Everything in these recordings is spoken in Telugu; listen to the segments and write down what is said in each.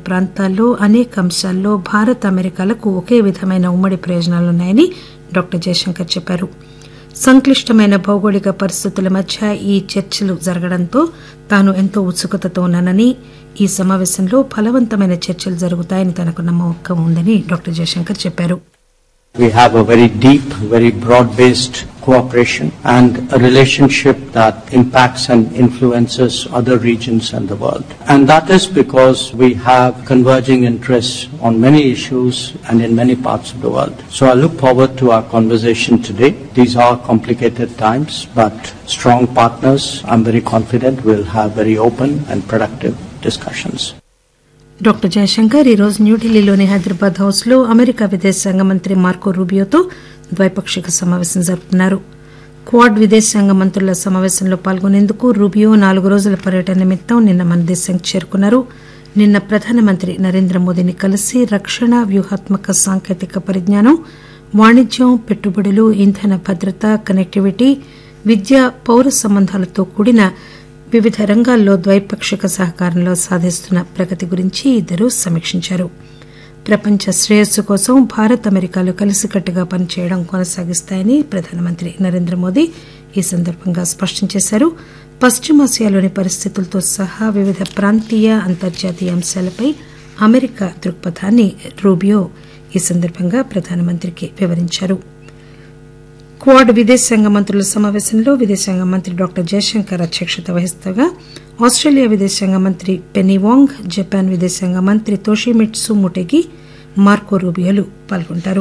ప్రాంతాల్లో అనేక అంశాల్లో భారత్ అమెరికాలకు ఒకే విధమైన ఉమ్మడి ప్రయోజనాలున్నాయని డాక్టర్ జయశంకర్ చెప్పారు సంక్లిష్టమైన భౌగోళిక పరిస్థితుల మధ్య ఈ చర్చలు జరగడంతో తాను ఎంతో ఉత్సుకతతో ఉన్నానని ఈ సమావేశంలో ఫలవంతమైన చర్చలు జరుగుతాయని తనకు నమ్మకం ఉందని డాక్టర్ జయశంకర్ చెప్పారు We have a very deep, very broad-based cooperation and a relationship that impacts and influences other regions and the world. And that is because we have converging interests on many issues and in many parts of the world. So I look forward to our conversation today. These are complicated times, but strong partners, I'm very confident we'll have very open and productive discussions. Doctor Jayashankar ఈ రోజు న్యూఢిల్లీలోని హైదరాబాద్ హౌస్ లో అమెరికా విదేశాంగ మంత్రి మార్కో రూబియోతో ద్వైపాక్షిక సమావేశం జరుపుతున్నారు క్వాడ్ విదేశాంగ మంత్రుల సమావేశంలో పాల్గొనేందుకు రూబియో నాలుగు రోజుల పర్యటన నిమిత్తం నిన్న మన దేశానికి చేరుకున్నారు నిన్న ప్రధానమంత్రి నరేంద్ర మోదీని కలిసి రక్షణ వ్యూహాత్మక సాంకేతిక పరిజ్ఞానం వాణిజ్యం పెట్టుబడులు ఇంధన భద్రత కనెక్టివిటీ విద్య పౌర సంబంధాలతో కూడిన వివిధ రంగాల్లో ద్వైపాక్షిక సహకారంలో సాధిస్తున్న ప్రగతి గురించి ఇద్దరూ సమీక్షించారు ప్రపంచ శ్రేయస్సు కోసం భారత్ అమెరికాలు కలిసికట్టుగా పనిచేయడం కొనసాగిస్తాయని ప్రధానమంత్రి నరేంద్ర మోదీ ఈ సందర్భంగా స్పష్టం చేశారు పశ్చిమాసియాలోని పరిస్థితులతో సహా వివిధ ప్రాంతీయ అంతర్జాతీయ అంశాలపై అమెరికా దృక్పథాన్ని రూబియో ఈ సందర్భంగా ప్రధానమంత్రికి వివరించారు క్వాడ్ విదేశాంగ మంత్రుల సమావేశంలో విదేశాంగ మంత్రి డాక్టర్ జయశంకర్ అధ్యక్షత వహిస్తుండగా ఆస్టేలియా విదేశాంగ మంత్రి పెనీ వాంగ్ జపాన్ విదేశాంగ మంత్రి తోషిమిట్సు ముటెగి మార్కో రూబియోలు పాల్గొంటారు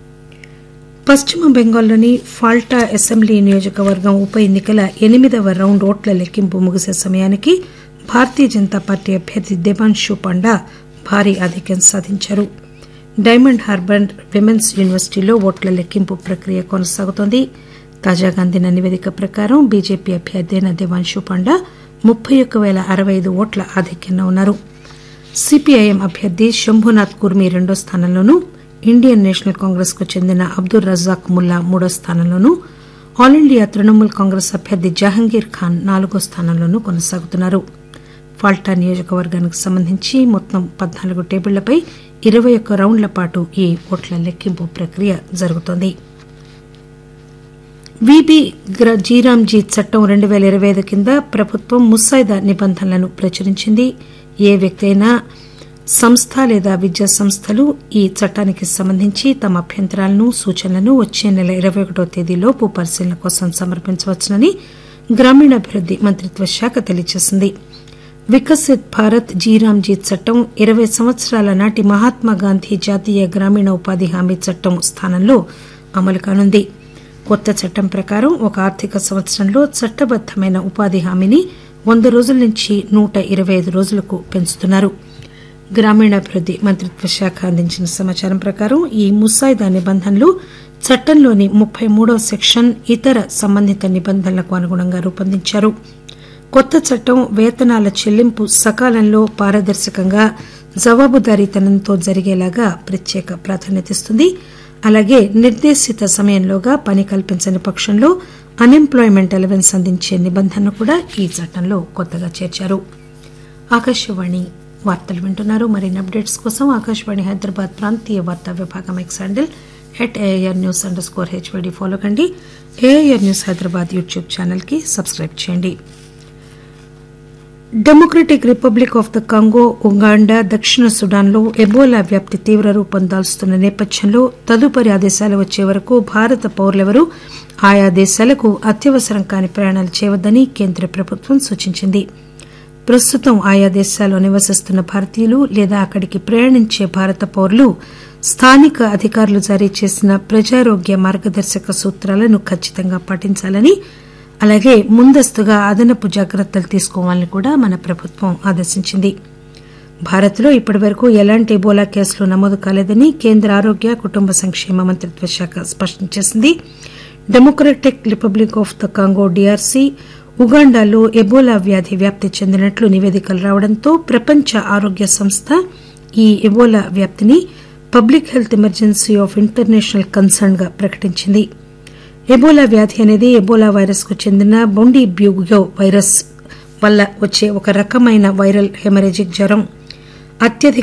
పశ్చిమ బెంగాల్లోని ఫాల్టా అసెంబ్లీ నియోజకవర్గం ఉప ఎన్నికల ఎనిమిదవ రౌండ్ ఓట్ల లెక్కింపు ముగిసే సమయానికి భారతీయ జనతా పార్టీ అభ్యర్థి దేవాన్షు పాండా భారీ ఆధిక్యం సాధించారు డైమండ్ హార్బర్ విమెన్స్ యూనివర్సిటీలో ఓట్ల లెక్కింపు ప్రక్రియ కొనసాగుతోంది తాజాగా అందిన నివేదిక ప్రకారం బీజేపీ అభ్యర్థి అయిన దేవాన్షు పాండా ముప్పై ఒక్క పేల అరవై ఐదు ఓట్ల ఆధిక్యంలో ఉన్నారు సిపిఐఎం అభ్యర్థి శంభునాథ్ కుర్మి రెండో స్థానంలోనూ ఇండియన్ నేషనల్ కాంగ్రెస్ కు చెందిన అబ్దుల్ రజాక్ ముల్లా మూడో స్థానంలోనూ ఆల్ ఇండియా తృణమూల్ కాంగ్రెస్ అభ్యర్థి జహంగీర్ ఖాన్ నాలుగో స్థానంలోనూ కొనసాగుతున్నారు ఫాల్టా నియోజకవర్గానికి సంబంధించి మొత్తం పద్నాలుగు టేబుళ్లపై ఇరవై ఒక్క రౌండ్ల పాటు ఈ ఓట్ల లెక్కింపు ప్రక్రియ జరుగుతోంది విబి జీరాంజీ చట్టం రెండు పేల ఇరవై ఐదు కింద ప్రభుత్వం ముసాయిదా నిబంధనలను ప్రచురించింది ఏ వ్యక్తి అయినా సంస్థ లేదా విద్యా సంస్థలు ఈ చట్టానికి సంబంధించి తమ అభ్యంతరాలను సూచనలను వచ్చే నెల ఇరవై ఒకటో తేదీలోపు పరిశీలన కోసం సమర్పించవచ్చునని గ్రామీణాభివృద్ది మంత్రిత్వ శాఖ తెలియజేసింది వికసిత్ భారత్ జీరాంజీ చట్టం ఇరవై సంవత్సరాల నాటి మహాత్మాగాంధీ జాతీయ గ్రామీణ ఉపాధి హామీ చట్టం స్థానంలో అమలు కానుంది కొత్త చట్టం ప్రకారం ఒక ఆర్థిక సంవత్సరంలో చట్టబద్దమైన ఉపాధి హామీని వంద రోజుల నుంచి నూట ఇరవై ఐదు రోజులకు పెంచుతున్నారు గ్రామీణాభివృద్ది మంత్రిత్వ శాఖ అందించిన సమాచారం ప్రకారం ఈ ముసాయిదా నిబంధనలు చట్టంలోని ముప్పై మూడవ సెక్షన్ ఇతర సంబంధిత నిబంధనలకు అనుగుణంగా రూపొందించారు కొత్త చట్టం వేతనాల చెల్లింపు సకాలంలో పారదర్శకంగా జవాబుదారీతనంతో జరిగేలాగా ప్రత్యేక ప్రాధాన్యతనిస్తుంది అలాగే నిర్దేశిత సమయంలోగా పని కల్పించని పక్షంలో అన్ఎంప్లాయ్మెంట్ అలవెన్స్ అందించే నిబంధనను కూడా ఈ చట్టంలో కొత్తగా చేర్చారు ఆకాశవాణి వార్తలు వింటున్నారు మరిన్ని అప్డేట్స్ కోసం ఆకాశవాణి హైదరాబాద్ ప్రాంతీయ వార్తా విభాగం X handle at AIR news underscore HYD follow కండి AIR news Hyderabad YouTube channel కి సబ్స్క్రైబ్ చేయండి democratic republic of the Congo Uganda దక్షిణ సుడాన్లో ఎబోలా వ్యాప్తి తీవ్ర రూపం దాల్చుతున్న నేపథ్యంలో తదుపరి ఆదేశాలు వచ్చే వరకు భారత పౌరులెవరూ ఆయా దేశాలకు అత్యవసరం కాని ప్రయాణాలు చేయవద్దని కేంద్ర ప్రభుత్వం సూచించింది ప్రస్తుతం ఆయా దేశాల్లో నివసిస్తున్న భారతీయులు లేదా అక్కడికి ప్రయాణించే భారత పౌరులు స్థానిక అధికారులు జారీ చేసిన ప్రజారోగ్య మార్గదర్శక సూత్రాలను ఖచ్చితంగా పాటించాలని అలాగే ముందస్తుగా అదనపు జాగ్రత్తలు తీసుకోవాలని కూడా మన ప్రభుత్వం ఆదేశించింది భారత్లో ఇప్పటివరకు ఎలాంటి ఎబోలా కేసులు నమోదు కాలేదని కేంద్ర ఆరోగ్య కుటుంబ సంక్షేమ మంత్రిత్వ శాఖ స్పష్టం చేసింది democratic republic of the Congo DRC ఉగాండాలో ఎబోలా వ్యాధి వ్యాప్తి చెందినట్లు నివేదికలు రావడంతో ప్రపంచ ఆరోగ్య సంస్థ ఈ ఎబోలా వ్యాప్తిని public health emergency of international concern గా ప్రకటించింది ఎబోలా వ్యాధి అనేది ఎబోలా వైరస్ కు చెందిన బొండి బ్యూగో వైరస్ వల్ల వచ్చే ఒక రకమైన వైరల్ హెమరేజిక్ జ్వరం అత్యధిక